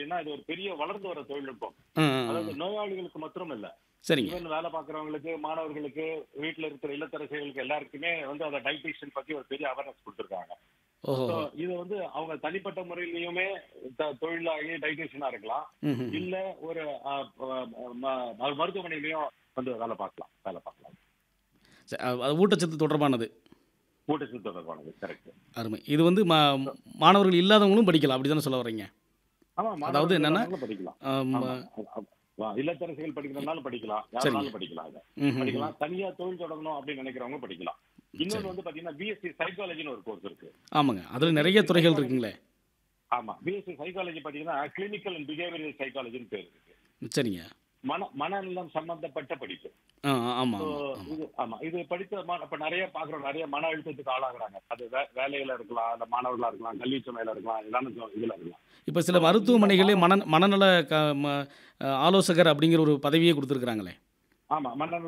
அப்படின்னா இது ஒரு பெரிய வளர்ந்து வர தொழில்நுட்பம் ஆ, ஆ, ஆ. அதாவது நோயாளிகளுக்கு மட்டும் இல்ல சரிங்க ஈவன் வேலை பார்க்கறவங்களுக்கு மாணவர்களுக்கு வீட்டுல இருக்கிற இல்லத்தரசிகளுக்கு எல்லாருக்குமே வந்து அந்த டைட்டிஷன் பத்தி ஒரு பெரிய அவேர்னஸ் கொடுத்துருக்காங்க ஓஹோ So, இது வந்து அவங்க தனிப்பட்ட முறையிலயுமே த- தொழிலாகி டைட்டிஷனா இருக்கலாம் ம் ம். இல்ல ஒரு அஹ், அஹ், ம- மருத்துவமனையிலயும் வந்து வேலை பார்க்கலாம் வேலை பார்க்கலாம் சரி, அது அது ஊட்டச்சத்து தொடர்பானது ஊட்டச்சத்து தொடர்பானது கரெக்ட் அருமை இது வந்து மா மாணவர்கள் இல்லாதவங்களும் படிக்கலாம் அப்படி தானே சொல்ல வர்றீங்க ஆமா அதாவது மாணவர்கள் என்னன்னா, எல்லாரும் படிக்கலாம் ஆம், ஆமா. வா, இல்லத்தரசிகள் படிக்கிறதுனாலும் படிக்கலாம் சரிங்க. யாருனாலும் படிக்கலாம் இதை ம், ம், படிக்கலாம் தனியா தொழில் தொடங்கணும் அப்படின்னு நினைக்கிறவங்க படிக்கலாம் இன்னொன்று வந்து பாத்தீங்கன்னா பிஎஸ்சி சைக்காலஜின்னு ஒரு கோர்ஸ் இருக்கு ஆமாங்க அதில் நிறைய துறைகள் இருக்குங்களே ஆமா பிஎஸ்சி சைக்காலஜி பாத்தீங்கன்னா கிளினிக்கல் அண்ட் பிஹேவியரல் சைக்காலஜின்னு பேர் இருக்கு சரிங்க மன மனநலம் சம்பந்தப்பட்ட படிப்பு ஆ ஆமாம் So, ஆமாம் இது ஆமா இது படித்த மா- இப்ப நிறைய பாக்குறோம் நிறைய மன அழுத்தத்துக்கு ஆளாகுறாங்க அது வே- வேலையில இருக்கலாம் இல்ல மாணவர்களா இருக்கலாம் கல்வி சுமையில இருக்கலாம் ஏதாவது இதுல இருக்கலாம் இப்போ சில மருத்துவமனைகளே மன மனநல க ம- ஆலோசகர் அப்படிங்கிற ஒரு பதவியே கொடுத்துருக்குறாங்களே ஆமா மன